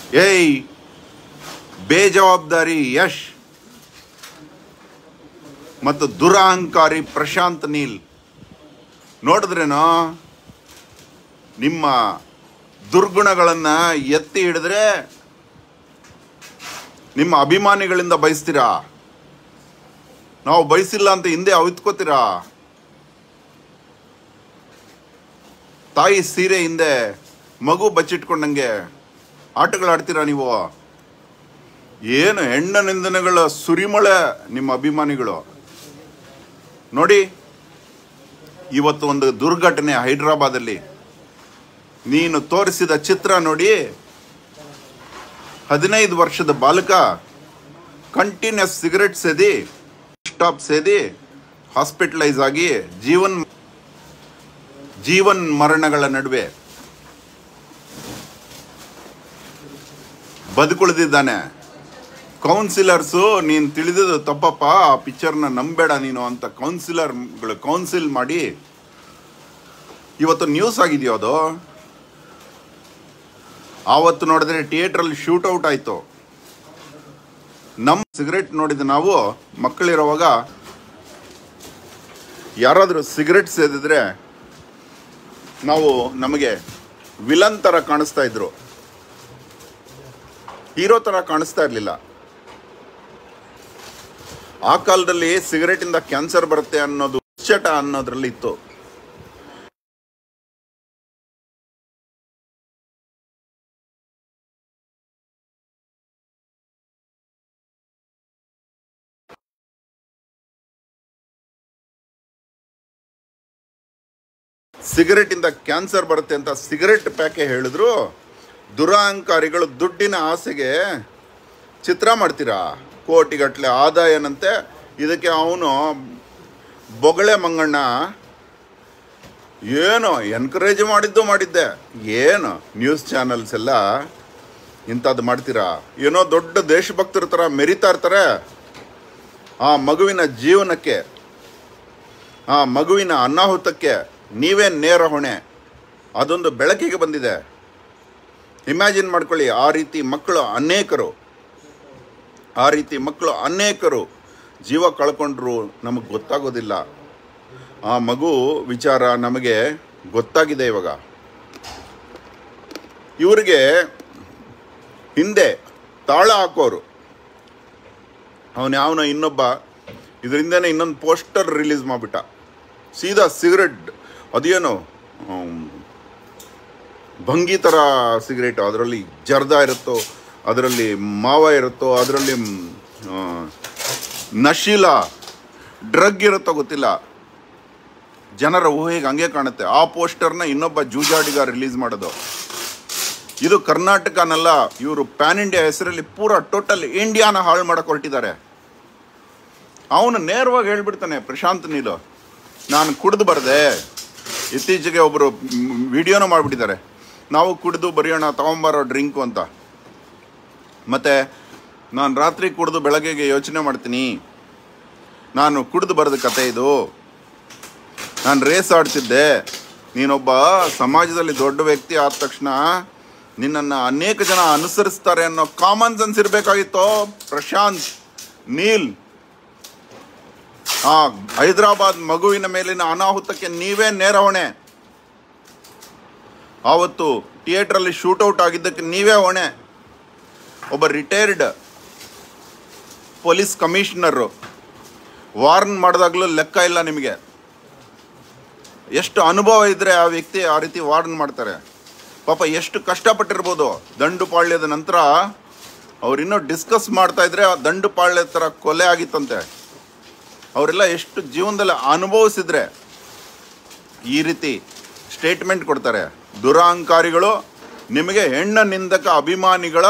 ಏಯ್ ಬೇಜವಾಬ್ದಾರಿ ಯಶ್ ಮತ್ತು ದುರಹಂಕಾರಿ ಪ್ರಶಾಂತ್ ನೀಲ್ ನೋಡಿದ್ರೇನೋ ನಿಮ್ಮ ದುರ್ಗುಣಗಳನ್ನು ಎತ್ತಿ ಹಿಡಿದ್ರೆ ನಿಮ್ಮ ಅಭಿಮಾನಿಗಳಿಂದ ಬಯಸ್ತೀರಾ ನಾವು ಬಯಸಿಲ್ಲ ಅಂತ ಹಿಂದೆ ಅವಿತ್ಕೋತೀರಾ ತಾಯಿ ಸೀರೆ ಹಿಂದೆ ಮಗು ಬಚ್ಚಿಟ್ಕೊಂಡಂಗೆ ಆಟಗಳಾಡ್ತೀರಾ ನೀವು ಏನು ಹೆಣ್ಣ ನಿಂದನೆಗಳ ಸುರಿಮಳೆ ನಿಮ್ಮ ಅಭಿಮಾನಿಗಳು ನೋಡಿ ಇವತ್ತು ಒಂದು ದುರ್ಘಟನೆ ಹೈದರಾಬಾದಲ್ಲಿ ನೀನು ತೋರಿಸಿದ ಚಿತ್ರ ನೋಡಿ ಹದಿನೈದು ವರ್ಷದ ಬಾಲಕ ಕಂಟಿನ್ಯೂಸ್ ಸಿಗರೆಟ್ ಸೇದಿ ಸ್ಟಾಪ್ ಸೇದಿ ಹಾಸ್ಪಿಟಲೈಸ್ ಆಗಿ ಜೀವನ್ ಜೀವನ್ ಮರಣಗಳ ನಡುವೆ ಬದುಕುಳಿದಿದ್ದಾನೆ ಕೌನ್ಸಿಲರ್ಸು ನೀನು ತಿಳಿದಿದ್ದು ತಪ್ಪಪ್ಪ ಆ ಪಿಕ್ಚರ್ನ ನಂಬೇಡ ನೀನು ಅಂತ ಕೌನ್ಸಿಲರ್ಗಳು ಕೌನ್ಸಿಲ್ ಮಾಡಿ ಇವತ್ತು ನ್ಯೂಸ್ ಆಗಿದೆಯೋ ಅದು ಆವತ್ತು ನೋಡಿದ್ರೆ ಥಿಯೇಟ್ರಲ್ಲಿ ಶೂಟೌಟ್ ಆಯಿತು ನಮ್ಮ ಸಿಗರೆಟ್ ನೋಡಿದ ನಾವು ಮಕ್ಕಳಿರುವಾಗ ಯಾರಾದರೂ ಸಿಗರೆಟ್ ಸೇದಿದ್ರೆ ನಾವು ನಮಗೆ ವಿಲನ್ ಥರ ಕಾಣಿಸ್ತಾ ಇದ್ರು ಹೀರೋ ಥರ ಕಾಣಿಸ್ತಾ ಇರಲಿಲ್ಲ ಆ ಕಾಲದಲ್ಲಿ ಸಿಗರೆಟಿಂದ ಕ್ಯಾನ್ಸರ್ ಬರುತ್ತೆ ಅನ್ನೋದು ಚಟ ಅನ್ನೋದ್ರಲ್ಲಿ ಇತ್ತು ಸಿಗರೆಟ್ ಇಂದ ಕ್ಯಾನ್ಸರ್ ಬರುತ್ತೆ ಅಂತ ಸಿಗರೆಟ್ ಪ್ಯಾಕೆ ಹೇಳಿದ್ರು ದುರಹಂಕಾರಿಗಳು ದುಡ್ಡಿನ ಆಸೆಗೆ ಚಿತ್ರ ಮಾಡ್ತೀರಾ ಕೋಟಿಗಟ್ಟಲೆ ಆದಾಯನಂತೆ ಇದಕ್ಕೆ ಅವನು ಬೊಗಳೆ ಮಂಗಣ್ಣ ಏನು ಎನ್ಕರೇಜ್ ಮಾಡಿದ್ದು ಮಾಡಿದ್ದೆ ಏನು ನ್ಯೂಸ್ ಚಾನಲ್ಸ್ ಎಲ್ಲ ಇಂಥದ್ದು ಮಾಡ್ತೀರಾ ಏನೋ ದೊಡ್ಡ ದೇಶಭಕ್ತರ ಥರ ಮೆರಿತಾ ಇರ್ತಾರೆ ಆ ಮಗುವಿನ ಜೀವನಕ್ಕೆ ಆ ಮಗುವಿನ ಅನಾಹುತಕ್ಕೆ ನೀವೇ ನೇರ ಹೊಣೆ ಅದೊಂದು ಬೆಳಕಿಗೆ ಬಂದಿದೆ ಇಮ್ಯಾಜಿನ್ ಮಾಡ್ಕೊಳ್ಳಿ ಆ ರೀತಿ ಮಕ್ಕಳು ಅನೇಕರು ಆ ರೀತಿ ಮಕ್ಕಳು ಅನೇಕರು ಜೀವ ಕಳ್ಕೊಂಡ್ರು ನಮಗೆ ಗೊತ್ತಾಗೋದಿಲ್ಲ ಆ ಮಗು ವಿಚಾರ ನಮಗೆ ಗೊತ್ತಾಗಿದೆ ಇವಾಗ ಇವರಿಗೆ ಹಿಂದೆ ತಾಳ ಹಾಕೋರು ಅವನು ಯಾವನ ಇನ್ನೊಬ್ಬ ಇದರಿಂದನೇ ಇನ್ನೊಂದು ಪೋಸ್ಟರ್ ರಿಲೀಸ್ ಮಾಡಿಬಿಟ್ಟ ಸೀದಾ ಸಿಗರೆಟ್ ಅದೇನು ಆಮ್, ಭಂಗಿ ಥರ ಸಿಗರೇಟು ಅದರಲ್ಲಿ ಜರ್ದ ಇರುತ್ತೋ ಅದರಲ್ಲಿ ಮಾವ ಇರುತ್ತೋ ಅದರಲ್ಲಿ ಮ್, ಆ, ನಶೀಲ ಡ್ರಗ್ ಇರುತ್ತೋ ಗೊತ್ತಿಲ್ಲ ಜನರ ಊಹೆಗೆ ಹಂಗೆ ಕಾಣುತ್ತೆ ಆ ಪೋಸ್ಟರ್ನ ಇನ್ನೊಬ್ಬ ಜೂಜಾಡಿಗ ರಿಲೀಸ್ ಮಾಡೋದು ಇದು ಕರ್ನಾಟಕನಲ್ಲ ಇವರು ಪ್ಯಾನ್ ಇಂಡಿಯಾ ಹೆಸರಲ್ಲಿ ಪೂರ ಟೋಟಲ್ ಇಂಡಿಯಾನ ಹಾಳು ಮಾಡಕ್ಕೆ ಹೊರಟಿದ್ದಾರೆ ಅವನು ನೇರವಾಗಿ ಹೇಳ್ಬಿಡ್ತಾನೆ ಪ್ರಶಾಂತ್ ನೀಲು ನಾನು ಕುಡಿದು ಬರದೆ ಇತ್ತೀಚೆಗೆ ಒಬ್ಬರು ವಿಡಿಯೋನ ಮಾಡಿಬಿಟ್ಟಿದ್ದಾರೆ ನಾವು ಕುಡಿದು ಬರೆಯೋಣ ತಗೊಂಬರೋ ಡ್ರಿಂಕು ಅಂತ ಮತ್ತು ನಾನು ರಾತ್ರಿ ಕುಡಿದು ಬೆಳಗ್ಗೆಗೆ ಯೋಚನೆ ಮಾಡ್ತೀನಿ ನಾನು ಕುಡಿದು ಬರೆದ ಕತೆ ಇದು ನಾನು ರೇಸ್ ಆಡ್ತಿದ್ದೆ ನೀನೊಬ್ಬ ಸಮಾಜದಲ್ಲಿ ದೊಡ್ಡ ವ್ಯಕ್ತಿ ಆದ ತಕ್ಷಣ ನಿನ್ನನ್ನು ಅನೇಕ ಜನ ಅನುಸರಿಸ್ತಾರೆ ಅನ್ನೋ ಕಾಮನ್ ಸೆನ್ಸ್ ಇರಬೇಕಾಗಿತ್ತು ಪ್ರಶಾಂತ್ ನೀಲ್ ಆ ಹೈದರಾಬಾದ್ ಮಗುವಿನ ಮೇಲಿನ ಅನಾಹುತಕ್ಕೆ ನೀವೇ ನೇರ ಹೊಣೆ ಆವತ್ತು ಥಿಯೇಟ್ರಲ್ಲಿ ಶೂಟೌಟ್ ಆಗಿದ್ದಕ್ಕೆ ನೀವೇ ಹೊಣೆ ಒಬ್ಬ ರಿಟೈರ್ಡ್ ಪೊಲೀಸ್ ಕಮಿಷನರು ವಾರ್ನ್ ಮಾಡಿದಾಗಲೂ ಲೆಕ್ಕ ಇಲ್ಲ ನಿಮಗೆ ಎಷ್ಟು ಅನುಭವ ಇದ್ದರೆ ಆ ವ್ಯಕ್ತಿ ಆ ರೀತಿ ವಾರ್ನ್ ಮಾಡ್ತಾರೆ ಪಾಪ ಎಷ್ಟು ಕಷ್ಟಪಟ್ಟಿರ್ಬೋದು ದಂಡುಪಾಳ್ಯದ ನಂತರ ಅವ್ರು ಇನ್ನೂ ಡಿಸ್ಕಸ್ ಮಾಡ್ತಾ ಇದ್ರೆ ಆ ದಂಡುಪಾಳ್ಯ ಥರ ಕೊಲೆ ಆಗಿತ್ತಂತೆ ಅವರೆಲ್ಲ ಎಷ್ಟು ಜೀವನದಲ್ಲಿ ಅನುಭವಿಸಿದ್ರೆ ಈ ರೀತಿ ಸ್ಟೇಟ್ಮೆಂಟ್ ಕೊಡ್ತಾರೆ ದುರಹಂಕಾರಿಗಳು ನಿಮಗೆ ಹೆಣ್ಣ ನಿಂದಕ ಅಭಿಮಾನಿಗಳ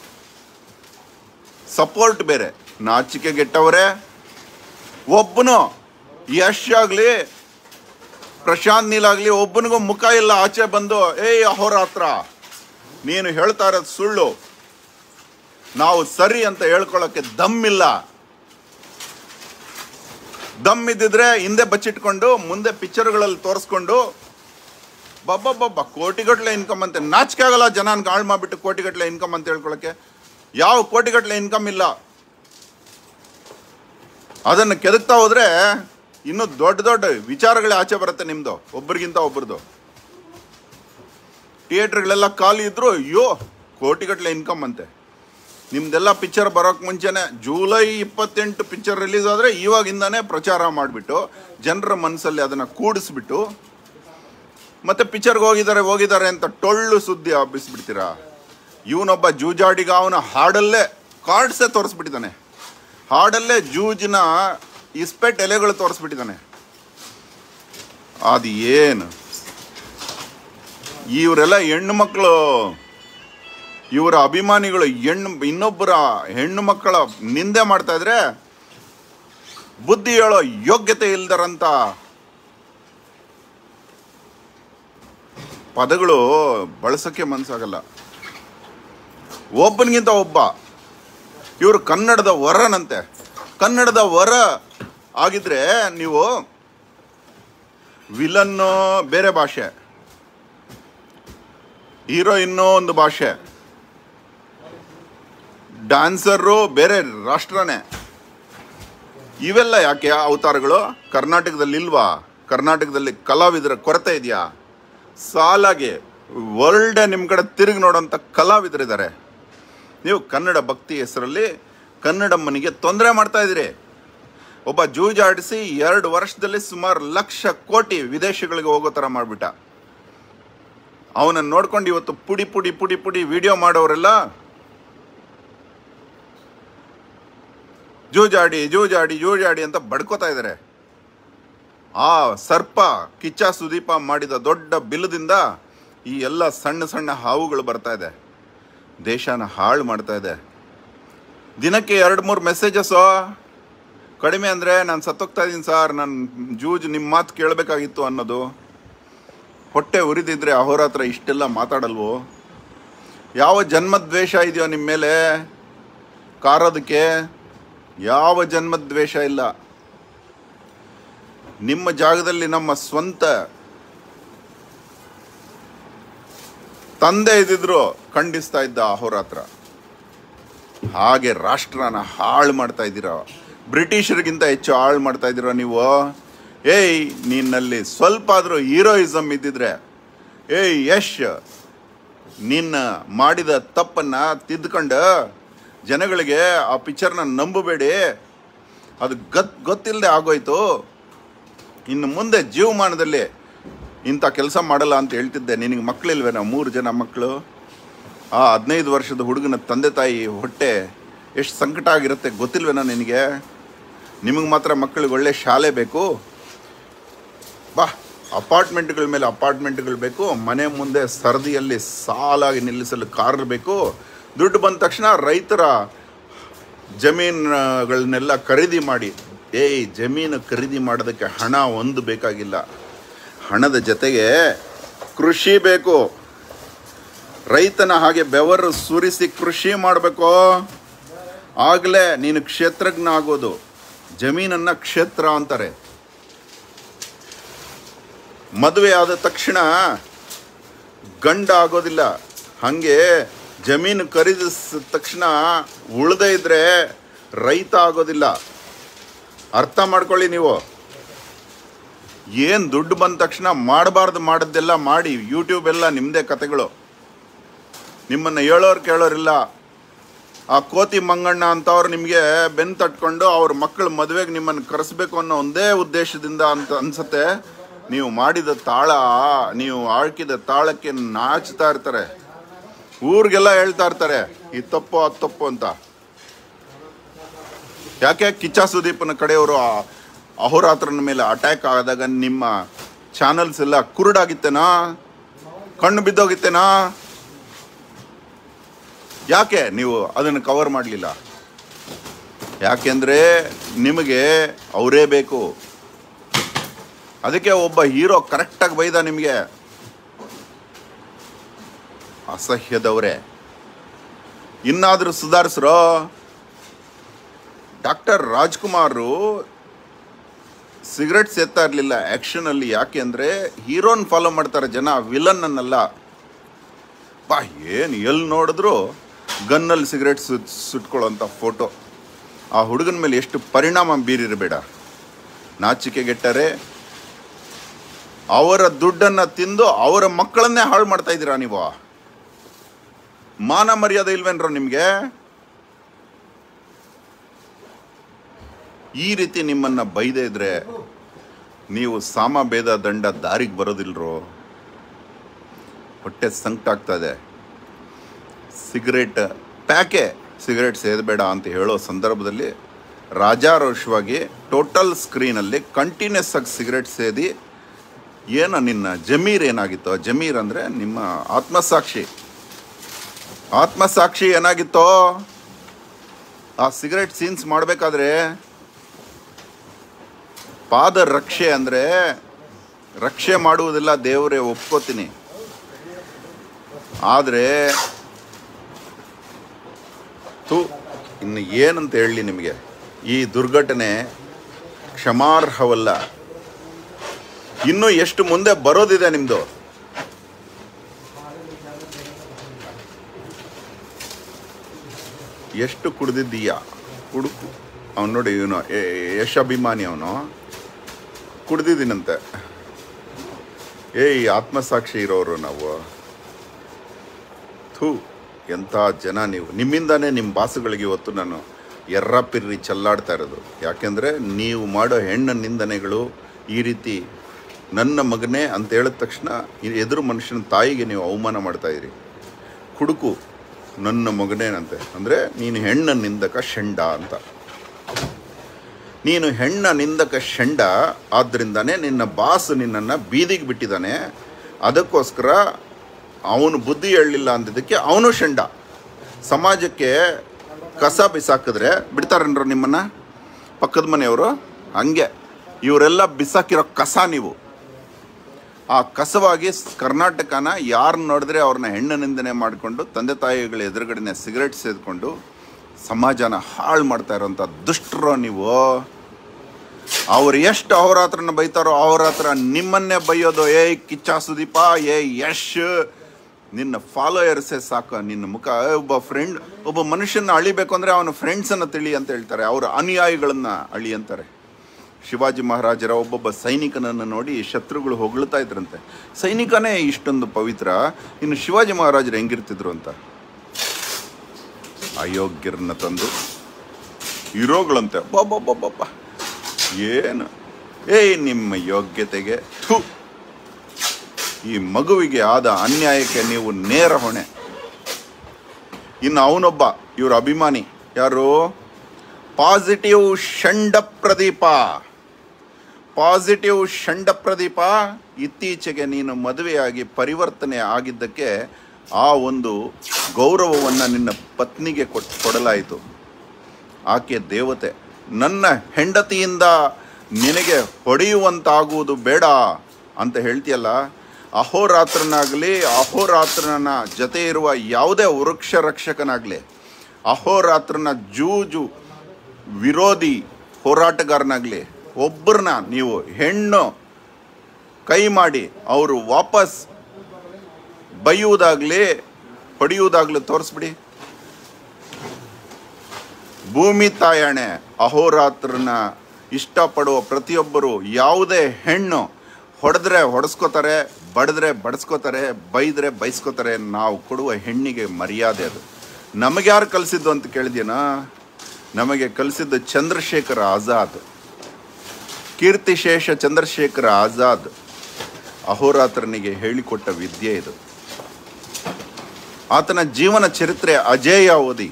ಸಪೋರ್ಟ್ ಬೇರೆ ನಾಚಿಕೆಗೆಟ್ಟವರೇ ಒಬ್ಬನು ಯಶ್ ಆಗಲಿ ಪ್ರಶಾಂತ್ ನೀಲ್ ಆಗಲಿ ಒಬ್ಬನಿಗೂ ಮುಖ ಇಲ್ಲ ಆಚೆ ಬಂದು ಏಯ್ ಅಹೋರಾತ್ರ ನೀನು ಹೇಳ್ತಾ ಇರೋದು ಸುಳ್ಳು ನಾವು ಸರಿ ಅಂತ ಹೇಳ್ಕೊಳ್ಳೋಕ್ಕೆ ದಮ್ಮಿಲ್ಲ ದಮ್ ಇದ್ದಿದ್ರೆ ಹಿಂದೆ ಬಚ್ಚಿಟ್ಕೊಂಡು ಮುಂದೆ ಪಿಕ್ಚರ್ಗಳಲ್ಲಿ ತೋರಿಸ್ಕೊಂಡು ಬಬ್ಬಬ್ಬಬ್ಬ ಕೋಟಿಗಟ್ಟಲೆ ಇನ್ಕಮ್ ಅಂತೆ ನಾಚಿಕೆ ಆಗಲ್ಲ ಜನ ಹಾಳು ಮಾಡಿಬಿಟ್ಟು ಕೋಟಿಗಟ್ಟಲೆ ಇನ್ಕಮ್ ಅಂತ ಹೇಳ್ಕೊಳಕ್ಕೆ ಯಾವ ಕೋಟಿಗಟ್ಟಲೆ ಇನ್ಕಮ್ ಇಲ್ಲ ಅದನ್ನು ಕೆದಕ್ತಾ ಹೋದ್ರೆ ಇನ್ನೂ ದೊಡ್ಡ ದೊಡ್ಡ ವಿಚಾರಗಳೇ ಆಚೆ ಬರುತ್ತೆ ನಿಮ್ದು ಒಬ್ರಿಗಿಂತ ಒಬ್ರದ್ದು ಥಿಯೇಟ್ರ್ಗಳೆಲ್ಲ ಖಾಲಿ ಇದ್ರು ಅಯ್ಯೋ ಕೋಟಿಗಟ್ಟಲೆ ಇನ್ಕಮ್ ಅಂತೆ ನಿಮ್ದೆಲ್ಲ ಪಿಕ್ಚರ್ ಬರೋಕ್ ಮುಂಚೆನೆ ಜೂಲೈ ಇಪ್ಪತ್ತೆಂಟು ಪಿಕ್ಚರ್ ರಿಲೀಸ್ ಆದರೆ ಇವಾಗಿಂದಾನೇ ಪ್ರಚಾರ ಮಾಡಿಬಿಟ್ಟು ಜನರ ಮನಸ್ಸಲ್ಲಿ ಅದನ್ನು ಕೂಡಿಸ್ಬಿಟ್ಟು ಮತ್ತೆ ಪಿಕ್ಚರ್ಗೆ ಹೋಗಿದ್ದಾರೆ ಹೋಗಿದ್ದಾರೆ ಅಂತ ಟೊಳ್ಳು ಸುದ್ದಿ ಹಬ್ಬಿಸ್ಬಿಡ್ತೀರಾ ಇವನೊಬ್ಬ ಜೂಜಾಡಿಗ ಅವನ ಹಾಡಲ್ಲೇ ಕಾರ್ಡ್ಸೇ ತೋರಿಸ್ಬಿಟ್ಟಿದ್ದಾನೆ ಹಾಡಲ್ಲೇ ಜೂಜಿನ ಇಸ್ಪೆಟ್ ಎಲೆಗಳು ತೋರಿಸ್ಬಿಟ್ಟಿದ್ದಾನೆ ಅದು ಏನು ಇವರೆಲ್ಲ ಹೆಣ್ಣು ಮಕ್ಕಳು ಇವರ ಅಭಿಮಾನಿಗಳು ಹೆಣ್ಣು ಇನ್ನೊಬ್ಬರ ಹೆಣ್ಣು ಮಕ್ಕಳ ನಿಂದೆ ಮಾಡ್ತಾ ಇದ್ರೆ ಬುದ್ಧಿ ಹೇಳೋ ಯೋಗ್ಯತೆ ಇಲ್ದರಂತ ಪದಗಳು ಬಳಸಕ್ಕೆ ಮನ್ಸಾಗಲ್ಲ ಒಬ್ಬನಿಗಿಂತ ಒಬ್ಬ ಇವರು ಕನ್ನಡದ ವರನಂತೆ ಕನ್ನಡದ ವರ ಆಗಿದ್ರೆ ನೀವು ವಿಲನ್ನು ಬೇರೆ ಭಾಷೆ ಹೀರೋಯಿನ್ನು ಒಂದು ಭಾಷೆ ಡ್ಯಾನ್ಸರು ಬೇರೆ ರಾಷ್ಟ್ರನೇ ಇವೆಲ್ಲ ಯಾಕೆ ಅವತಾರಗಳು ಕರ್ನಾಟಕದಲ್ಲಿ ಇಲ್ವಾ ಕರ್ನಾಟಕದಲ್ಲಿ ಕಲಾವಿದರ ಕೊರತೆ ಇದೆಯಾ ಸಾಲಾಗಿ ವರ್ಲ್ಡ್ ನಿಮ್ಮ ಕಡೆ ತಿರುಗಿ ನೋಡೋಂಥ ಕಲಾವಿದರಿದ್ದಾರೆ ನೀವು ಕನ್ನಡ ಭಕ್ತಿ ಹೆಸರಲ್ಲಿ ಕನ್ನಡಮ್ಮನಿಗೆ ತೊಂದರೆ ಮಾಡ್ತಾ ಇದ್ದೀರಿ ಒಬ್ಬ ಜೂಜಾಡಿಸಿ ಎರಡು ವರ್ಷದಲ್ಲಿ ಸುಮಾರು ಲಕ್ಷ ಕೋಟಿ ವಿದೇಶಗಳಿಗೆ ಹೋಗೋ ಥರ ಮಾಡಿಬಿಟ್ಟ ಅವನನ್ನು ನೋಡ್ಕೊಂಡು ಇವತ್ತು ಪುಡಿ ಪುಡಿ ಪುಡಿ ಪುಡಿ ವಿಡಿಯೋ ಮಾಡೋರೆಲ್ಲ ಜೂಜಾಡಿ ಜೂಜಾಡಿ ಜೂಜಾಡಿ ಅಂತ ಬಡ್ಕೋತಾ ಇದ್ದಾರೆ ಆ ಸರ್ಪ ಕಿಚ್ಚ ಸುದೀಪ ಮಾಡಿದ ದೊಡ್ಡ ಬಿಲ್ಲದಿಂದ ಈ ಎಲ್ಲ ಸಣ್ಣ ಸಣ್ಣ ಹಾವುಗಳು ಬರ್ತಾ ಇದೆ ದೇಶನ ಹಾಳು ಮಾಡ್ತಾ ಇದೆ ದಿನಕ್ಕೆ ಎರಡು ಮೂರು ಮೆಸೇಜಸ್ಸು ಕಡಿಮೆ ಅಂದರೆ ನಾನು ಸತ್ತೋಗ್ತಾ ಇದ್ದೀನಿ ಸರ್ ನನ್ನ ಜೂಜ್ ನಿಮ್ಮ ಮಾತು ಕೇಳಬೇಕಾಗಿತ್ತು ಅನ್ನೋದು ಹೊಟ್ಟೆ ಉರಿದಿದ್ರೆ ಅಹೋರಾತ್ರ ಇಷ್ಟೆಲ್ಲ ಮಾತಾಡಲ್ವೋ ಯಾವ ಜನ್ಮದ್ವೇಷ ಇದೆಯೋ ನಿಮ್ಮ ಮೇಲೆ ಕಾರೋದಕ್ಕೆ ಯಾವ ಜನ್ಮದ್ವೇಷ ಇಲ್ಲ ನಿಮ್ಮ ಜಾಗದಲ್ಲಿ ನಮ್ಮ ಸ್ವಂತ ತಂದೆ ಇದ್ದಿದ್ರು ಖಂಡಿಸ್ತಾ ಇದ್ದ ಅಹೋರಾತ್ರ ಹಾಗೆ ರಾಷ್ಟ್ರನ ಹಾಳು ಮಾಡ್ತಾ ಇದ್ದೀರ ಬ್ರಿಟಿಷರಿಗಿಂತ ಹೆಚ್ಚು ಹಾಳು ಮಾಡ್ತಾ ಇದ್ದೀರ ನೀವು ಏಯ್ ನಿನ್ನಲ್ಲಿ ಸ್ವಲ್ಪ ಆದರೂ ಹೀರೋಯಿಸಮ್ ಇದ್ದಿದ್ರೆ ಏಯ್ ಯಶ್ ನಿನ್ನ ಮಾಡಿದ ತಪ್ಪನ್ನ ತಿದ್ದುಕೊಂಡು ಜನಗಳಿಗೆ ಆ ಪಿಕ್ಚರ್ನ ನಂಬಬೇಡಿ ಅದು ಗತ್ ಗೊತ್ತಿಲ್ಲದೆ ಆಗೋಯ್ತು ಇನ್ನು ಮುಂದೆ ಜೀವಮಾನದಲ್ಲಿ ಇಂಥ ಕೆಲಸ ಮಾಡಲ್ಲ ಅಂತ ಹೇಳ್ತಿದ್ದೆ ನಿನಗೆ ಮಕ್ಕಳಿಲ್ವೇನೋ ಮೂರು ಜನ ಮಕ್ಕಳು ಆ ಹದಿನೈದು ವರ್ಷದ ಹುಡುಗನ ತಂದೆ ತಾಯಿ ಹೊಟ್ಟೆ ಎಷ್ಟು ಸಂಕಟ ಆಗಿರುತ್ತೆ ಗೊತ್ತಿಲ್ವೇನೋ ನಿನಗೆ ನಿಮಗೆ ಮಾತ್ರ ಮಕ್ಕಳಿಗೆ ಒಳ್ಳೆ ಶಾಲೆ ಬೇಕು ಬಾ ಅಪಾರ್ಟ್ಮೆಂಟ್ಗಳ ಮೇಲೆ ಅಪಾರ್ಟ್ಮೆಂಟ್ಗಳು ಬೇಕು ಮನೆ ಮುಂದೆ ಸರದಿಯಲ್ಲಿ ಸಾಲಾಗಿ ನಿಲ್ಲಿಸಲು ಕಾರ್ ಬೇಕು ದುಡ್ಡು ಬಂದ ತಕ್ಷಣ ರೈತರ ಜಮೀನುಗಳನ್ನೆಲ್ಲ ಖರೀದಿ ಮಾಡಿ ಏಯ್ ಜಮೀನು ಖರೀದಿ ಮಾಡೋದಕ್ಕೆ ಹಣ ಒಂದು ಬೇಕಾಗಿಲ್ಲ ಹಣದ ಜೊತೆಗೆ ಕೃಷಿ ಬೇಕು ರೈತನ ಹಾಗೆ ಬೆವರು ಸುರಿಸಿ ಕೃಷಿ ಮಾಡಬೇಕು ಆಗಲೇ ನೀನು ಕ್ಷೇತ್ರಜ್ಞ ಆಗೋದು ಜಮೀನನ್ನ ಕ್ಷೇತ್ರ ಅಂತಾರೆ ಮದುವೆ ಆದ ತಕ್ಷಣ ಗಂಡ ಆಗೋದಿಲ್ಲ ಹಾಗೆ ಜಮೀನು ಖರೀದಿಸಿದ ತಕ್ಷಣ ಉಳ್ದೇ ಇದ್ರೆ ರೈತ ಆಗೋದಿಲ್ಲ ಅರ್ಥ ಮಾಡ್ಕೊಳ್ಳಿ ನೀವು ಏನು ದುಡ್ಡು ಬಂದ ತಕ್ಷಣ ಮಾಡಬಾರ್ದು ಮಾಡೋದೆಲ್ಲ ಮಾಡಿ ಯೂಟ್ಯೂಬ್ ಎಲ್ಲ ನಿಮ್ಮದೇ ಕತೆಗಳು ನಿಮ್ಮನ್ನು ಹೇಳೋರು ಕೇಳೋರಿಲ್ಲ ಆ ಕೋತಿ ಮಂಗಣ್ಣ ಅಂತವ್ರು ನಿಮಗೆ ಬೆನ್ನು ತಟ್ಕೊಂಡು ಅವ್ರ ಮಕ್ಕಳ ಮದುವೆಗೆ ನಿಮ್ಮನ್ನು ಕರೆಸ್ಬೇಕು ಅನ್ನೋ ಒಂದೇ ಉದ್ದೇಶದಿಂದ ಅಂತ ಅನ್ಸತ್ತೆ ನೀವು ಮಾಡಿದ ತಾಳ ನೀವು ಆಳ್ಕಿದ ತಾಳಕ್ಕೆ ನಾಚ್ತಾ ಇರ್ತಾರೆ ಊರಿಗೆಲ್ಲ ಹೇಳ್ತಾ ಇರ್ತಾರೆ ಈ ತಪ್ಪು ಅದು ತಪ್ಪು ಅಂತ ಯಾಕೆ ಕಿಚ್ಚ ಸುದೀಪನ ಕಡೆಯವರು ಆ ಅಹೋರಾತ್ರನ ಮೇಲೆ ಅಟ್ಯಾಕ್ ಆದಾಗ ನಿಮ್ಮ ಚಾನಲ್ಸ್ ಎಲ್ಲ ಕುರುಡಾಗಿತ್ತೇನಾ ಕಣ್ಣು ಬಿದ್ದೋಗಿತ್ತೇನಾ ಯಾಕೆ ನೀವು ಅದನ್ನು ಕವರ್ ಮಾಡಲಿಲ್ಲ ಯಾಕೆಂದರೆ ನಿಮಗೆ ಅವರೇ ಬೇಕು ಅದಕ್ಕೆ ಒಬ್ಬ ಹೀರೋ ಕರೆಕ್ಟಾಗಿ ಬೈದ ನಿಮಗೆ ಅಸಹ್ಯದವರೇ ಇನ್ನಾದರೂ ಸುಧಾರಿಸ್ರೋ ಡಾಕ್ಟರ್ ರಾಜ್ಕುಮಾರು ಸಿಗರೆಟ್ ಸೇತಾ ಇರಲಿಲ್ಲ ಆ್ಯಕ್ಷನಲ್ಲಿ ಯಾಕೆ ಅಂದರೆ ಹೀರೋನ್ ಫಾಲೋ ಮಾಡ್ತಾರೆ ಜನ ವಿಲನ್ನನ್ನೆಲ್ಲ ಬಾ ಏನು ಎಲ್ಲಿ ನೋಡಿದ್ರು ಗನ್ನಲ್ಲಿ ಸಿಗರೆಟ್ ಸುಟ್ ಸುಟ್ಕೊಳ್ಳೋಂಥ ಫೋಟೋ ಆ ಹುಡುಗನ ಮೇಲೆ ಎಷ್ಟು ಪರಿಣಾಮ ಬೀರಿರಬೇಡ ನಾಚಿಕೆಗೆಟ್ಟರೆ ಅವರ ದುಡ್ಡನ್ನು ತಿಂದು ಅವರ ಮಕ್ಕಳನ್ನೇ ಹಾಳು ಮಾಡ್ತಾ ಇದ್ದೀರಾ ನೀವು ಮಾನ ಮರ್ಯಾದೆ ಇಲ್ವೇನ್ರ ನಿಮಗೆ ಈ ರೀತಿ ನಿಮ್ಮನ್ನ ಬೈದೇ ಇದ್ರೆ ನೀವು ಸಾಮಭೇದ ದಂಡ ದಾರಿಗೆ ಬರೋದಿಲ್ರೋ ಹೊಟ್ಟೆ ಸಂಕಟ ಆಗ್ತಾ ಇದೆ ಸಿಗರೇಟ್ ಪ್ಯಾಕೆ ಸಿಗರೇಟ್ ಸೇದಬೇಡ ಅಂತ ಹೇಳೋ ಸಂದರ್ಭದಲ್ಲಿ ರಾಜಾರೋಷವಾಗಿ ಟೋಟಲ್ ಸ್ಕ್ರೀನಲ್ಲಿ ಕಂಟಿನ್ಯೂಸ್ ಆಗಿ ಸಿಗರೇಟ್ ಸೇದಿ ಏನು ನಿನ್ನ ಜಮೀರ್ ಏನಾಗಿತ್ತೋ ಜಮೀರ್ ಅಂದರೆ ನಿಮ್ಮ ಆತ್ಮಸಾಕ್ಷಿ ಆತ್ಮಸಾಕ್ಷಿ ಏನಾಗಿತ್ತೋ ಆ ಸಿಗರೇಟ್ ಸೀನ್ಸ್ ಮಾಡಬೇಕಾದ್ರೆ ಪಾದ ರಕ್ಷೆ ಅಂದರೆ ರಕ್ಷೆ ಮಾಡುವುದಿಲ್ಲ ದೇವರೇ ಒಪ್ಕೋತೀನಿ ಆದರೆ ತು ಇನ್ನು ಏನಂತ ಹೇಳಲಿ ನಿಮಗೆ ಈ ದುರ್ಘಟನೆ ಕ್ಷಮಾರ್ಹವಲ್ಲ ಇನ್ನೂ ಎಷ್ಟು ಮುಂದೆ ಬರೋದಿದೆ ನಿಮ್ಮದು ಎಷ್ಟು ಕುಡ್ದಿದ್ದೀಯ ಕುಡುಕು ಅವನು ನೋಡಿ ಇವನು ಯಶಾಭಿಮಾನಿ ಅವನು ಕುಡ್ದಿದ್ದೀನಂತೆ ಏಯ್ ಆತ್ಮಸಾಕ್ಷಿ ಇರೋರು ನಾವು ಥೂ ಎಂಥ ಜನ ನೀವು ನಿಮ್ಮಿಂದಾನೇ ನಿಮ್ಮ ಬಾಸುಗಳಿಗೆ ಇವತ್ತು ನಾನು ಎರ್ರ ಪಿರ್ರಿ ಚೆಲ್ಲಾಡ್ತಾ ಇರೋದು ಯಾಕೆಂದರೆ ನೀವು ಮಾಡೋ ಹೆಣ್ಣು ನಿಂದನೆಗಳು ಈ ರೀತಿ ನನ್ನ ಮಗನೇ ಅಂತ ಹೇಳಿದ ತಕ್ಷಣ ಈ ಎದುರು ಮನುಷ್ಯನ ತಾಯಿಗೆ ನೀವು ಅವಮಾನ ಮಾಡ್ತಾ ಇದ್ದೀರಿ ಕುಡುಕು ನನ್ನ ಮಗನೇನಂತೆ ಅಂದರೆ ನೀನು ಹೆಣ್ಣ ನಿಂದಕ ಷಂಡ ಅಂತ ನೀನು ಹೆಣ್ಣ ನಿಂದಕ ಷಂಡ ಆದ್ದರಿಂದಾನೇ ನಿನ್ನ ಬಾಸ್ ನಿನ್ನನ್ನು ಬೀದಿಗೆ ಬಿಟ್ಟಿದ್ದಾನೆ ಅದಕ್ಕೋಸ್ಕರ ಅವನು ಬುದ್ಧಿ ಹೇಳಲಿಲ್ಲ ಅಂದಿದ್ದಕ್ಕೆ ಅವನು ಷಂಡ ಸಮಾಜಕ್ಕೆ ಕಸ ಬಿಸಾಕಿದ್ರೆ ಬಿಡ್ತಾರೇನ್ರ ನಿಮ್ಮನ್ನು ಪಕ್ಕದ ಮನೆಯವರು ಹಂಗೆ ಇವರೆಲ್ಲ ಬಿಸಾಕಿರೋ ಕಸ ನೀವು ಆ ಕಸವಾಗಿ ಸ್- ಕರ್ನಾಟಕನ ಯಾರು ನೋಡಿದ್ರೆ ಅವ್ರನ್ನ ಹೆಣ್ಣು ನಿಂದನೆ ಮಾಡಿಕೊಂಡು ತಂದೆ ತಾಯಿಗಳ ಎದುರುಗಡೆನೆ ಸಿಗರೆಟ್ ಸೇದ್ಕೊಂಡು ಸಮಾಜನ ಹಾಳು ಮಾಡ್ತಾ ಇರೋಂಥ ದುಷ್ಟರು ನೀವು ಅವ್ರು ಎಷ್ಟು ಅಹೋರಾತ್ರನ ಬೈತಾರೋ ಅಹೋರಾತ್ರ ನಿಮ್ಮನ್ನೇ ಬೈಯೋದು ಏಯ್ ಕಿಚ್ಚ ಸುದೀಪ ಏ ಯಶ್ ನಿನ್ನ ಫಾಲೋಯರ್ಸೇ ಸಾಕು ನಿನ್ನ ಮುಖ ಏ, ಒಬ್ಬ ಫ್ರೆಂಡ್ ಒಬ್ಬ ಮನುಷ್ಯನ ಅಳಿಬೇಕು ಅಂದರೆ ಅವನ ಫ್ರೆಂಡ್ಸನ್ನು ತಿಳಿ ಅಂತ ಹೇಳ್ತಾರೆ ಅವರ ಅನುಯಾಯಿಗಳನ್ನ ಅಳಿ ಅಂತಾರೆ ಶಿವಾಜಿ ಮಹಾರಾಜರ ಒಬ್ಬೊಬ್ಬ ಸೈನಿಕನನ್ನು ನೋಡಿ ಶತ್ರುಗಳು ಹೊಗಳ್ತಾ ಇದ್ರಂತೆ ಸೈನಿಕನೇ ಇಷ್ಟೊಂದು ಪವಿತ್ರ ಇನ್ನು ಶಿವಾಜಿ ಮಹಾರಾಜರು ಹೆಂಗಿರ್ತಿದ್ರು ಅಂತ ಅಯೋಗ್ಯರನ್ನ ತಂದು ಇರೋಗಳಂತೆ ಬಾಬಾ ಏನು ಏಯ್ ನಿಮ್ಮ ಯೋಗ್ಯತೆಗೆ ಥು ಈ ಮಗುವಿಗೆ ಆದ ಅನ್ಯಾಯಕ್ಕೆ ನೀವು ನೇರ ಹೊಣೆ ಇನ್ನು ಅವನೊಬ್ಬ ಇವ್ರ ಅಭಿಮಾನಿ ಯಾರು ಪಾಸಿಟಿವ್ ಷಂಡ ಪ್ರದೀಪ ಪಾಸಿಟಿವ್ ಷಂಡ ಪ್ರದೀಪ ಇತ್ತೀಚೆಗೆ ನೀನು ಮದುವೆಯಾಗಿ ಪರಿವರ್ತನೆ ಆಗಿದ್ದಕ್ಕೆ ಆ ಒಂದು ಗೌರವವನ್ನು ನಿನ್ನ ಪತ್ನಿಗೆ ಕೊಟ್ ಕೊಡಲಾಯಿತು ಆಕೆ ದೇವತೆ ನನ್ನ ಹೆಂಡತಿಯಿಂದ ನಿನಗೆ ಹೊಡೆಯುವಂತಾಗುವುದು ಬೇಡ ಅಂತ ಹೇಳ್ತೀಯಲ್ಲ ಅಹೋರಾತ್ರನಾಗಲಿ ಅಹೋರಾತ್ರನ ಜೊತೆ ಇರುವ ಯಾವುದೇ ವೃಕ್ಷ ರಕ್ಷಕನಾಗಲಿ ಅಹೋರಾತ್ರನ ಜೂಜು ವಿರೋಧಿ ಹೋರಾಟಗಾರನಾಗಲಿ ಒಬ್ಬರನ್ನ ನೀವು ಹೆಣ್ಣು ಕೈ ಮಾಡಿ ಅವರು ವಾಪಸ್ ಬೈಯುವುದಾಗಲಿ ಹೊಡೆಯುವುದಾಗಲಿ ತೋರಿಸ್ಬಿಡಿ ಭೂಮಿ ತಾಯಣೆ ಅಹೋರಾತ್ರನ ಇಷ್ಟಪಡುವ ಪ್ರತಿಯೊಬ್ಬರು ಯಾವುದೇ ಹೆಣ್ಣು ಹೊಡೆದ್ರೆ ಹೊಡೆಸ್ಕೋತಾರೆ ಬಡಿದ್ರೆ ಬಡಿಸ್ಕೋತಾರೆ ಬೈದ್ರೆ ಬೈಸ್ಕೋತಾರೆ ನಾವು ಕೊಡುವ ಹೆಣ್ಣಿಗೆ ಮರ್ಯಾದೆ ಅದು ನಮಗೆ ಯಾರು ಕಲಿಸಿದ್ದು ಅಂತ ಕೇಳಿದ್ಯನಾ ನಮಗೆ ಕಲಿಸಿದ್ದು ಚಂದ್ರಶೇಖರ ಆಜಾದ್ ಕೀರ್ತಿಶೇಷ ಚಂದ್ರಶೇಖರ ಆಜಾದ್ ಅಹೋರಾತ್ರನಿಗೆ ಹೇಳಿಕೊಟ್ಟ ವಿದ್ಯೆ ಇದು ಆತನ ಜೀವನ ಚರಿತ್ರೆ ಅಜೇಯ ಓದಿ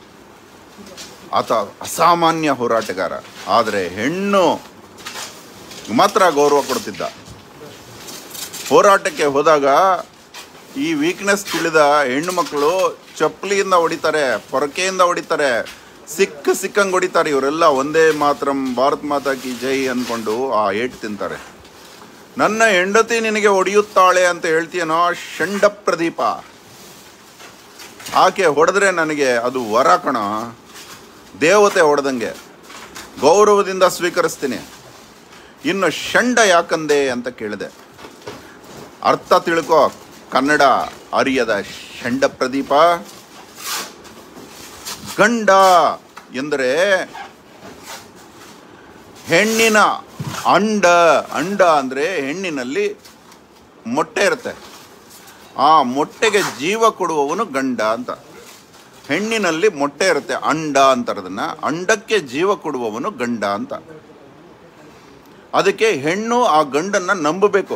ಆತ ಅಸಾಮಾನ್ಯ ಹೋರಾಟಗಾರ ಆದರೆ ಹೆಣ್ಣು ಮಾತ್ರ ಗೌರವ ಕೊಡ್ತಿದ್ದ ಹೋರಾಟಕ್ಕೆ ಹೋದಾಗ ಈ ವೀಕ್ನೆಸ್ ತಿಳಿದ ಹೆಣ್ಣು ಮಕ್ಕಳು ಚಪ್ಪಲಿಯಿಂದ ಹೊಡಿತಾರೆ ಪೊರಕೆಯಿಂದ ಹೊಡಿತಾರೆ ಸಿಕ್ಕ ಸಿಕ್ಕಂಗೆ ಹೊಡಿತಾರೆ ಇವರೆಲ್ಲ ಒಂದೇ ಮಾತ್ರ ಭಾರತ್ ಮಾತಾ ಕಿ ಜೈ ಅಂದ್ಕೊಂಡು ಆ ಏಟ್ ತಿಂತಾರೆ ನನ್ನ ಹೆಂಡತಿ ನಿನಗೆ ಹೊಡೆಯುತ್ತಾಳೆ ಅಂತ ಹೇಳ್ತೀಯನೋ ಷಂಡ ಪ್ರದೀಪ ಆಕೆ ಹೊಡೆದ್ರೆ ನನಗೆ ಅದು ವರ ಕಣ ದೇವತೆ ಹೊಡೆದಂಗೆ ಗೌರವದಿಂದ ಸ್ವೀಕರಿಸ್ತೀನಿ ಇನ್ನು ಷಂಡ ಯಾಕಂದೆ ಅಂತ ಕೇಳಿದೆ ಅರ್ಥ ತಿಳ್ಕೊ ಕನ್ನಡ ಆರ್ಯದ ಷಂಡ ಪ್ರದೀಪ ಗಂಡ ಎಂದರೆ ಹೆಣ್ಣಿನ ಅಂಡ ಅಂಡ ಅಂದರೆ ಹೆಣ್ಣಿನಲ್ಲಿ ಮೊಟ್ಟೆ ಇರುತ್ತೆ ಆ ಮೊಟ್ಟೆಗೆ ಜೀವ ಕೊಡುವವನು ಗಂಡ ಅಂತ ಹೆಣ್ಣಿನಲ್ಲಿ ಮೊಟ್ಟೆ ಇರುತ್ತೆ ಅಂಡ ಅಂತಾರೆ ಅದನ್ನ ಅಂಡಕ್ಕೆ ಜೀವ ಕೊಡುವವನು ಗಂಡ ಅಂತ ಅದಕ್ಕೆ ಹೆಣ್ಣು ಆ ಗಂಡನ್ನ ನಂಬಬೇಕು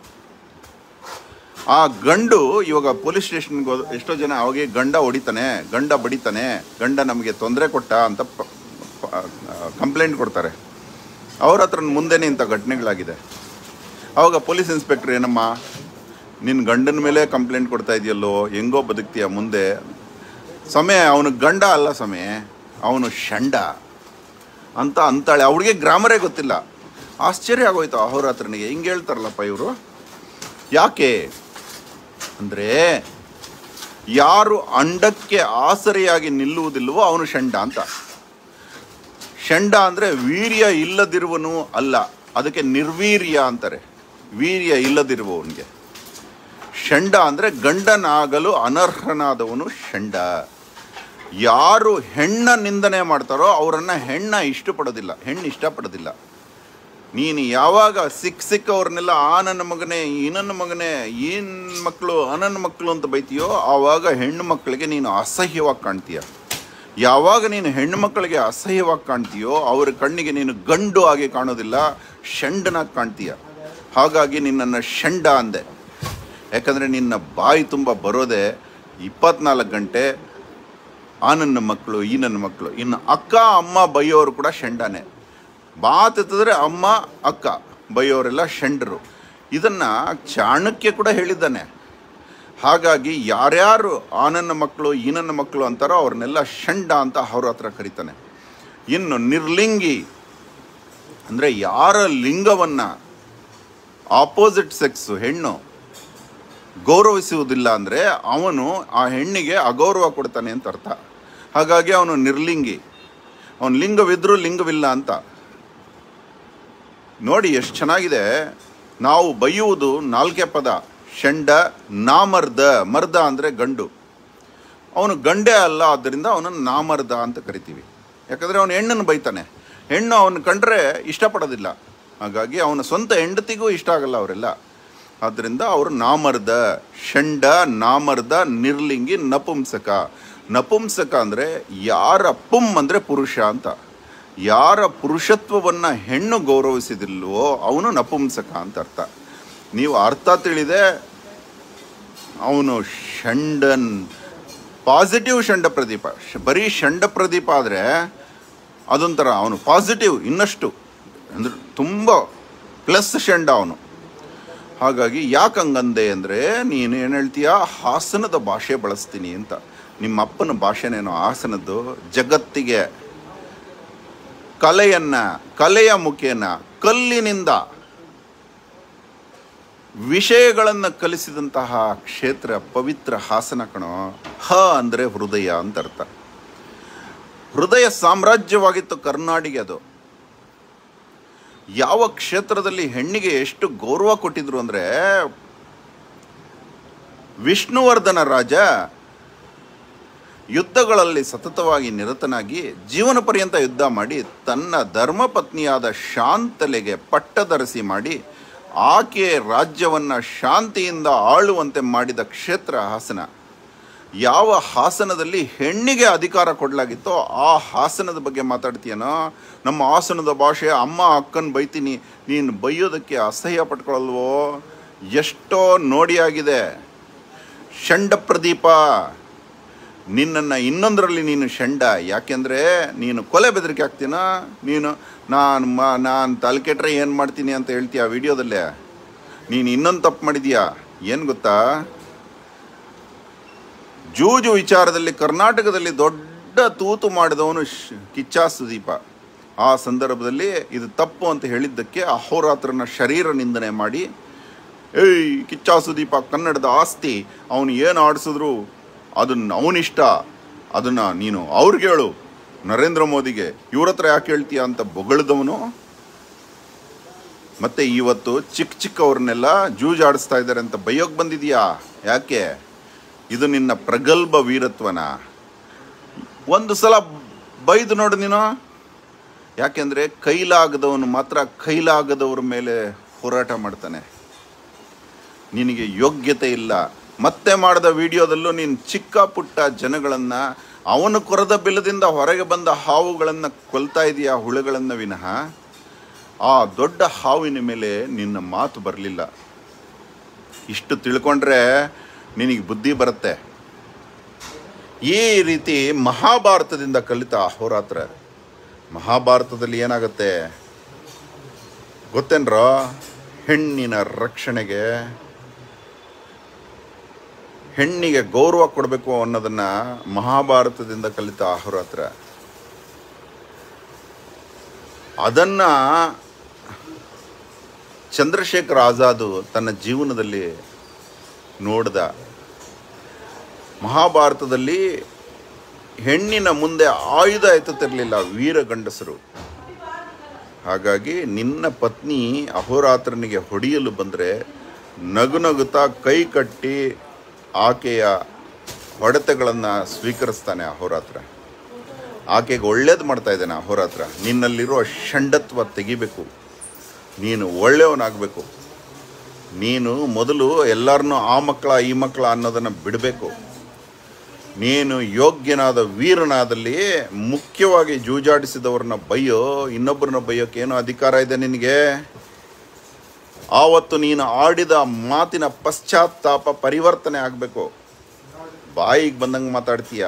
ಆ ಗಂಡು ಇವಾಗ ಪೊಲೀಸ್ ಸ್ಟೇಷನ್ಗೆ ಹೋದ ಎಷ್ಟೋ ಜನ ಅವಾಗೆ ಗಂಡ ಹೊಡಿತಾನೆ ಗಂಡ ಬಡಿತಾನೆ ಗಂಡ ನಮಗೆ ತೊಂದರೆ ಕೊಟ್ಟ ಅಂತ ಕಂಪ್ಲೇಂಟ್ ಕೊಡ್ತಾರೆ ಅವ್ರ ಹತ್ರ ಮುಂದೆನೇ ಇಂಥ ಘಟನೆಗಳಾಗಿದೆ ಅವಾಗ ಪೊಲೀಸ್ ಇನ್ಸ್ಪೆಕ್ಟರ್ ಏನಮ್ಮ ನಿನ್ನ ಗಂಡನ ಮೇಲೆ ಕಂಪ್ಲೇಂಟ್ ಕೊಡ್ತಾ ಇದೆಯಲ್ಲೋ ಹೆಂಗೋ ಬದುಕ್ತೀಯ ಮುಂದೆ ಸಮಯ ಅವನು ಗಂಡ ಅಲ್ಲ ಸಮಯ ಅವನು ಷಂಡ ಅಂತ ಅಂತಾಳೆ ಅವಳಿಗೆ ಗ್ರಾಮರೇ ಗೊತ್ತಿಲ್ಲ ಆಶ್ಚರ್ಯ ಆಗೋಯ್ತು ಅಹೋರಾತ್ರನಿಗೆ ಹಿಂಗೆ ಹೇಳ್ತಾರಲ್ಲಪ್ಪ ಇವರು ಯಾಕೆ ಅಂದರೆ ಯಾರು ಅಂಡಕ್ಕೆ ಆಸರೆಯಾಗಿ ನಿಲ್ಲುವುದಿಲ್ಲವೋ ಅವನು ಷಂಡ ಅಂತ ಷಂಡ ಅಂದರೆ ವೀರ್ಯ ಇಲ್ಲದಿರುವನು ಅಲ್ಲ ಅದಕ್ಕೆ ನಿರ್ವೀರ್ಯ ಅಂತಾರೆ ವೀರ್ಯ ಇಲ್ಲದಿರುವವನಿಗೆ ಷಂಡ ಅಂದರೆ ಗಂಡನಾಗಲು ಅನರ್ಹನಾದವನು ಷಂಡ ಯಾರು ಹೆಣ್ಣ ನಿಂದನೆ ಮಾಡ್ತಾರೋ ಅವರನ್ನು ಹೆಣ್ಣ ಇಷ್ಟಪಡೋದಿಲ್ಲ ಹೆಣ್ಣು ಇಷ್ಟಪಡೋದಿಲ್ಲ ನೀನು ಯಾವಾಗ ಸಿಕ್ಕ ಸಿಕ್ಕವ್ರನ್ನೆಲ್ಲ ಆ ನನ್ನ ಮಗನೇ ಈ ನನ್ನ ಮಗನೇ ಈ ಮಕ್ಕಳು ಆ ನನ್ನ ಮಕ್ಕಳು ಅಂತ ಬೈತೀಯೋ ಆವಾಗ ಹೆಣ್ಣು ಮಕ್ಕಳಿಗೆ ನೀನು ಅಸಹ್ಯವಾಗಿ ಕಾಣ್ತೀಯ ಯಾವಾಗ ನೀನು ಹೆಣ್ಣು ಮಕ್ಕಳಿಗೆ ಅಸಹ್ಯವಾಗಿ ಕಾಣ್ತೀಯೋ ಅವ್ರ ಕಣ್ಣಿಗೆ ನೀನು ಗಂಡು ಆಗಿ ಕಾಣೋದಿಲ್ಲ ಷಂಡನಾಗಿ ಕಾಣ್ತೀಯ ಹಾಗಾಗಿ ನಿನ್ನನ್ನು ಷಂಡ ಅಂದೆ ಯಾಕಂದರೆ ನಿನ್ನ ಬಾಯಿ ತುಂಬ ಬರೋದೇ ಇಪ್ಪತ್ನಾಲ್ಕು ಗಂಟೆ ಆ ನನ್ನ ಮಕ್ಕಳು ಈ ನನ್ನ ಮಕ್ಕಳು ಇನ್ನು ಅಕ್ಕ ಅಮ್ಮ ಬೈಯೋರು ಕೂಡ ಷಂಡನೇ ಮಾತೆತ್ತಿದ್ರೆ ಅಮ್ಮ ಅಕ್ಕ ಬೈಯೋರೆಲ್ಲ ಷಂಡರು ಇದನ್ನು ಚಾಣಕ್ಯ ಕೂಡ ಹೇಳಿದ್ದಾನೆ ಹಾಗಾಗಿ ಯಾರ್ಯಾರು ಆ ನನ್ನ ಮಕ್ಕಳು ಈ ನನ್ನ ಮಕ್ಕಳು ಅಂತಾರೋ ಅವ್ರನ್ನೆಲ್ಲ ಷಂಡ ಅಂತ ಅವ್ರ ಹತ್ರ ಕರೀತಾನೆ ಇನ್ನು ನಿರ್ಲಿಂಗಿ ಅಂದರೆ ಯಾರ ಲಿಂಗವನ್ನು ಆಪೋಸಿಟ್ ಸೆಕ್ಸು ಹೆಣ್ಣು ಗೌರವಿಸುವುದಿಲ್ಲ ಅಂದರೆ ಅವನು ಆ ಹೆಣ್ಣಿಗೆ ಅಗೌರವ ಕೊಡ್ತಾನೆ ಅಂತ ಅರ್ಥ ಹಾಗಾಗಿ ಅವನು ನಿರ್ಲಿಂಗಿ ಅವನು ಲಿಂಗವಿದ್ರೂ ಲಿಂಗವಿಲ್ಲ ಅಂತ ನೋಡಿ ಎಷ್ಟು ಚೆನ್ನಾಗಿದೆ ನಾವು ಬೈಯುವುದು ನಾಲ್ಕೆ ಪದ ಷಂಡ ನಾಮರ್ದ ಮರ್ದ ಅಂದರೆ ಗಂಡು ಅವನು ಗಂಡೇ ಅಲ್ಲ ಆದ್ದರಿಂದ ಅವನನ್ನು ನಾಮರ್ದ ಅಂತ ಕರಿತೀವಿ ಯಾಕಂದರೆ ಅವನು ಹೆಣ್ಣನ್ನು ಬೈತಾನೆ ಹೆಣ್ಣು ಅವನು ಕಂಡ್ರೆ ಇಷ್ಟಪಡೋದಿಲ್ಲ ಹಾಗಾಗಿ ಅವನ ಸ್ವಂತ ಹೆಂಡತಿಗೂ ಇಷ್ಟ ಆಗಲ್ಲ ಅವರೆಲ್ಲ ಆದ್ದರಿಂದ ಅವರು ನಾಮರ್ದ ಷಂಡ ನಾಮರ್ದ ನಿರ್ಲಿಂಗಿ ನಪುಂಸಕ ನಪುಂಸಕ ಅಂದರೆ ಯಾರ ಪುಂ ಅಂದರೆ ಪುರುಷ ಅಂತ ಯಾರ ಪುರುಷತ್ವವನ್ನು ಹೆಣ್ಣು ಗೌರವಿಸಿದಿಲ್ವೋ ಅವನು ನಪುಂಸಕ ಅಂತ ಅರ್ಥ ನೀವು ಅರ್ಥ ತಿಳಿದೆ ಅವನು ಷಂಡನ್ ಪಾಸಿಟಿವ್ ಷಂಡ ಪ್ರದೀಪ ಶ- ಬರೀ ಷಂಡ ಪ್ರದೀಪ ಆದರೆ ಅದೊಂಥರ ಅವನು ಪಾಸಿಟಿವ್ ಇನ್ನಷ್ಟು ಅಂದರೆ ತುಂಬ ಪ್ಲಸ್ ಷಂಡ ಅವನು ಹಾಗಾಗಿ ಯಾಕೆ ಹಂಗಂದೆ ಅಂದರೆ ನೀನು ಏನು ಹೇಳ್ತೀಯ ಹಾಸನದ ಭಾಷೆ ಬಳಸ್ತೀನಿ ಅಂತ ನಿಮ್ಮ ಅಪ್ಪನ ಭಾಷೆನೇನೋ ಹಾಸನದ್ದು ಜಗತ್ತಿಗೆ ಕಲೆಯನ್ನು ಕಲೆಯ ಮುಖೇನ ಕಲ್ಲಿನಿಂದ ವಿಷಯಗಳನ್ನು ಕಲಿಸಿದಂತಹ ಕ್ಷೇತ್ರ ಪವಿತ್ರ ಹಾಸನ ಕಣೋ ಹ ಅಂದರೆ ಹೃದಯ ಅಂತ ಅರ್ಥ ಹೃದಯ ಸಾಮ್ರಾಜ್ಯವಾಗಿತ್ತು ಕರ್ನಾಡಿಗೆ ಅದು ಯಾವ ಕ್ಷೇತ್ರದಲ್ಲಿ ಹೆಣ್ಣಿಗೆ ಎಷ್ಟು ಗೌರವ ಕೊಟ್ಟಿದ್ರು ಅಂದರೆ ವಿಷ್ಣುವರ್ಧನ ರಾಜ ಯುದ್ಧಗಳಲ್ಲಿ ಸತತವಾಗಿ ನಿರತನಾಗಿ ಜೀವನ ಪರ್ಯಂತ ಯುದ್ಧ ಮಾಡಿ ತನ್ನ ಧರ್ಮಪತ್ನಿಯಾದ ಶಾಂತಲೆಗೆ ಪಟ್ಟದರಸಿ ಮಾಡಿ ಆಕೆ ರಾಜ್ಯವನ್ನು ಶಾಂತಿಯಿಂದ ಆಳುವಂತೆ ಮಾಡಿದ ಕ್ಷೇತ್ರ ಹಾಸನ ಯಾವ ಹಾಸನದಲ್ಲಿ ಹೆಣ್ಣಿಗೆ ಅಧಿಕಾರ ಕೊಡಲಾಗಿತ್ತೋ ಆ ಹಾಸನದ ಬಗ್ಗೆ ಮಾತಾಡ್ತೀಯನೋ ನಮ್ಮ ಹಾಸನದ ಭಾಷೆ ಅಮ್ಮ ಅಕ್ಕನ ಬೈತೀನಿ ನೀನು ಬೈಯೋದಕ್ಕೆ ಅಸಹ್ಯ ಪಟ್ಕೊಳ್ಳಲ್ವೋ ಎಷ್ಟೋ ನೋಡಿಯಾಗಿದೆ ಷಂಡ ಪ್ರದೀಪ ನಿನ್ನನ್ನು ಇನ್ನೊಂದರಲ್ಲಿ ನೀನು ಷಂಡ ಯಾಕೆಂದರೆ ನೀನು ಕೊಲೆ ಬೆದರಿಕೆ ಆಗ್ತೀನ ನೀನು ನಾನು ಮ ನಾನು ತಲೆ ಕೆಟ್ಟರೆ ಏನು ಮಾಡ್ತೀನಿ ಅಂತ ಹೇಳ್ತೀಯ ಆ ವಿಡಿಯೋದಲ್ಲೇ ನೀನು ಇನ್ನೊಂದು ತಪ್ಪು ಮಾಡಿದೀಯಾ ಏನು ಗೊತ್ತಾ ಜೂಜು ವಿಚಾರದಲ್ಲಿ ಕರ್ನಾಟಕದಲ್ಲಿ ದೊಡ್ಡ ತೂತು ಮಾಡಿದವನು ಶ್- ಕಿಚ್ಚ ಸುದೀಪ ಆ ಸಂದರ್ಭದಲ್ಲಿ ಇದು ತಪ್ಪು ಅಂತ ಹೇಳಿದ್ದಕ್ಕೆ ಅಹೋರಾತ್ರನ ಶರೀರ ನಿಂದನೆ ಮಾಡಿ ಏಯ್ ಕಿಚ್ಚ ಸುದೀಪ ಕನ್ನಡದ ಆಸ್ತಿ ಅವನು ಏನು ಆಡಿಸಿದ್ರು ಅದನ್ನು ಅವನಿಷ್ಟ ಅದನ್ನು ನೀನು ಅವ್ರಿಗೆ ಹೇಳು ನರೇಂದ್ರ ಮೋದಿಗೆ ಇವ್ರ ಹತ್ರ ಯಾಕೆ ಹೇಳ್ತೀಯ ಅಂತ ಬೊಗಳಿದವನು ಮತ್ತೆ ಇವತ್ತು ಚಿಕ್ಕ ಚಿಕ್ಕವ್ರನ್ನೆಲ್ಲ ಜೂಜಾಡಿಸ್ತಾ ಇದ್ದಾರೆ ಅಂತ ಬೈಯೋಕ್ ಬಂದಿದ್ಯಾ ಯಾಕೆ ಇದು ನಿನ್ನ ಪ್ರಗಲ್ಭ ವೀರತ್ವನ ಒಂದು ಸಲ ಬೈದು ನೋಡು ನೀನು ಯಾಕೆಂದರೆ ಕೈಲಾಗದವನು ಮಾತ್ರ ಕೈಲಾಗದವ್ರ ಮೇಲೆ ಹೋರಾಟ ಮಾಡ್ತಾನೆ ನಿನಗೆ ಯೋಗ್ಯತೆ ಇಲ್ಲ ಮತ್ತೆ ಮಾಡಿದ ವಿಡಿಯೋದಲ್ಲೂ ನೀನು ಚಿಕ್ಕ ಪುಟ್ಟ ಜನಗಳನ್ನು ಅವನು ಕೊರದ ಬಿಲದಿಂದ ಹೊರಗೆ ಬಂದ ಹಾವುಗಳನ್ನು ಕೊಲ್ತಾ ಇದೆಯಾ ಹುಳುಗಳನ್ನು ವಿನಃ ಆ ದೊಡ್ಡ ಹಾವಿನ ಮೇಲೆ ನಿನ್ನ ಮಾತು ಬರಲಿಲ್ಲ ಇಷ್ಟು ತಿಳ್ಕೊಂಡ್ರೆ ನಿನಗೆ ಬುದ್ಧಿ ಬರುತ್ತೆ ಈ ರೀತಿ ಮಹಾಭಾರತದಿಂದ ಕಲಿತ ಅಹೋರಾತ್ರ ಮಹಾಭಾರತದಲ್ಲಿ ಏನಾಗುತ್ತೆ ಗೊತ್ತೇನ್ರೋ ಹೆಣ್ಣಿನ ರಕ್ಷಣೆಗೆ ಹೆಣ್ಣಿಗೆ ಗೌರವ ಕೊಡಬೇಕು ಅನ್ನೋದನ್ನ ಮಹಾಭಾರತದಿಂದ ಕಲಿತ ಅಹೋರಾತ್ರ ಅದನ್ನ ಚಂದ್ರಶೇಖರ್ ಆಜಾದ್ ತನ್ನ ಜೀವನದಲ್ಲಿ ನೋಡ್ದ ಮಹಾಭಾರತದಲ್ಲಿ ಹೆಣ್ಣಿನ ಮುಂದೆ ಆಯುಧ ಎತ್ತುತ್ತಿರಲಿಲ್ಲ ವೀರ ಗಂಡಸರು ಹಾಗಾಗಿ ನಿನ್ನ ಪತ್ನಿ ಅಹೋರಾತ್ರನಿಗೆ ಹೊಡೆಯಲು ಬಂದರೆ ನಗು ನಗುತ್ತಾ ಕೈ ಕಟ್ಟಿ ಆಕೆಯ ಹೊಡೆತಗಳನ್ನು ಸ್ವೀಕರಿಸ್ತಾನೆ ಅಹೋರಾತ್ರ ಆಕೆಗೆ ಒಳ್ಳೇದು ಮಾಡ್ತಾ ಇದ್ದಾನೆ ಅಹೋರಾತ್ರ ನಿನ್ನಲ್ಲಿರೋ ಷಂಡತ್ವ ತೆಗಿಬೇಕು ನೀನು ಒಳ್ಳೆಯವನಾಗಬೇಕು ನೀನು ಮೊದಲು ಎಲ್ಲರನ್ನೂ ಆ ಮಕ್ಕಳ ಈ ಮಕ್ಕಳ ಅನ್ನೋದನ್ನು ಬಿಡಬೇಕು ನೀನು ಯೋಗ್ಯನಾದ ವೀರನಾದಲ್ಲಿ ಮುಖ್ಯವಾಗಿ ಜೂಜಾಡಿಸಿದವ್ರನ್ನ ಬೈಯೋ ಇನ್ನೊಬ್ಬರನ್ನ ಬೈಯೋಕೆ ಏನೋ ಅಧಿಕಾರ ಇದೆ ನಿನಗೆ ಆವತ್ತು ನೀನು ಆಡಿದ ಮಾತಿನ ಪಶ್ಚಾತ್ತಾಪ ಪರಿವರ್ತನೆ ಆಗಬೇಕು ಬಾಯಿಗೆ ಬಂದಂಗೆ ಮಾತಾಡ್ತೀಯ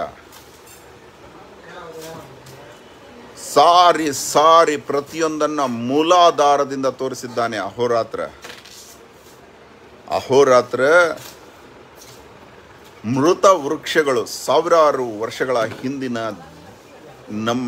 ಸಾರಿ ಸಾರಿ ಪ್ರತಿಯೊಂದನ್ನ ಮೂಲಾಧಾರದಿಂದ ತೋರಿಸಿದ್ದಾನೆ ಅಹೋರಾತ್ರ ಅಹೋರಾತ್ರ ಮೃತ ವೃಕ್ಷಗಳು ಸಾವಿರಾರು ವರ್ಷಗಳ ಹಿಂದಿನ ನಮ್ಮ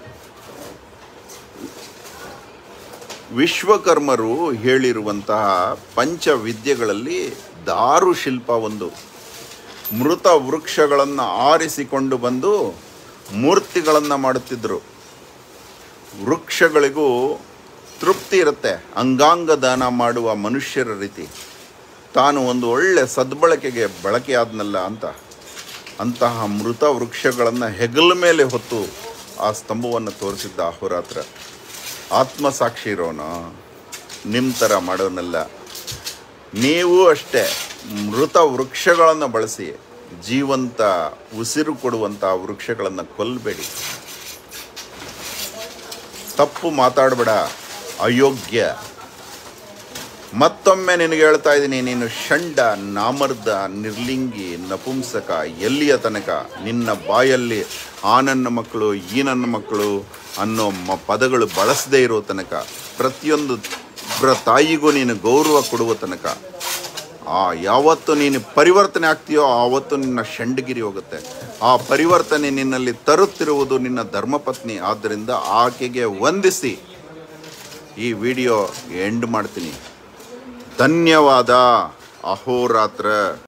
ವಿಶ್ವಕರ್ಮರು ಹೇಳಿರುವಂತಹ ಪಂಚವಿದ್ಯೆಗಳಲ್ಲಿ ದಾರು ಶಿಲ್ಪ ಒಂದು ಮೃತ ವೃಕ್ಷಗಳನ್ನು ಆರಿಸಿಕೊಂಡು ಬಂದು ಮೂರ್ತಿಗಳನ್ನು ಮಾಡುತ್ತಿದ್ದರು ವೃಕ್ಷಗಳಿಗೂ ತೃಪ್ತಿ ಇರುತ್ತೆ ಅಂಗಾಂಗ ದಾನ ಮಾಡುವ ಮನುಷ್ಯರ ರೀತಿ ತಾನು ಒಂದು ಒಳ್ಳೆ ಸದ್ಬಳಕೆಗೆ ಬಳಕೆಯಾದ್ನಲ್ಲ ಅಂತ ಅಂತಹ ಮೃತ ವೃಕ್ಷಗಳನ್ನು ಹೆಗಲ ಮೇಲೆ ಹೊತ್ತು ಆ ಸ್ತಂಭವನ್ನು ತೋರಿಸಿದ್ದ ಅಹೋರಾತ್ರ ಆತ್ಮಸಾಕ್ಷಿ ಇರೋನು ನಿಮ್ಮ ಥರ ಮಾಡೋನಲ್ಲ ನೀವು ಅಷ್ಟೇ ಮೃತ ವೃಕ್ಷಗಳನ್ನು ಬಳಸಿ ಜೀವಂತ ಉಸಿರು ಕೊಡುವಂಥ ವೃಕ್ಷಗಳನ್ನು ಕೊಲ್ಲಬೇಡಿ ತಪ್ಪು ಮಾತಾಡಬೇಡ ಅಯೋಗ್ಯ ಮತ್ತೊಮ್ಮೆ ನಿನಗೆ ಹೇಳ್ತಾ ಇದ್ದೀನಿ ನೀನು ಷಂಡ ನಾಮರ್ದ ನಿರ್ಲಿಂಗಿ ನಪುಂಸಕ ಎಲ್ಲಿಯ ತನಕ ನಿನ್ನ ಬಾಯಲ್ಲಿ ಆ ನನ್ನ ಮಕ್ಕಳು ಈ ನನ್ನ ಮಕ್ಕಳು ಅನ್ನೋ ಮ ಪದಗಳು ಬಳಸದೇ ಇರೋ ತನಕ ಪ್ರತಿಯೊಂದು ಒಬ್ಬರ ತಾಯಿಗೂ ನೀನು ಗೌರವ ಕೊಡುವ ತನಕ ಆ ಯಾವತ್ತು ನೀನು ಪರಿವರ್ತನೆ ಆಗ್ತೀಯೋ ಆವತ್ತು ನಿನ್ನ ಷಂಡಗಿರಿ ಹೋಗುತ್ತೆ ಆ ಪರಿವರ್ತನೆ ನಿನ್ನಲ್ಲಿ ತರುತ್ತಿರುವುದು ನಿನ್ನ ಧರ್ಮಪತ್ನಿ ಆದ್ದರಿಂದ ಆಕೆಗೆ ವಂದಿಸಿ ಈ ವಿಡಿಯೋ ಎಂಡ್ ಮಾಡ್ತೀನಿ ಧನ್ಯವಾದ ಅಹೋರಾತ್ರ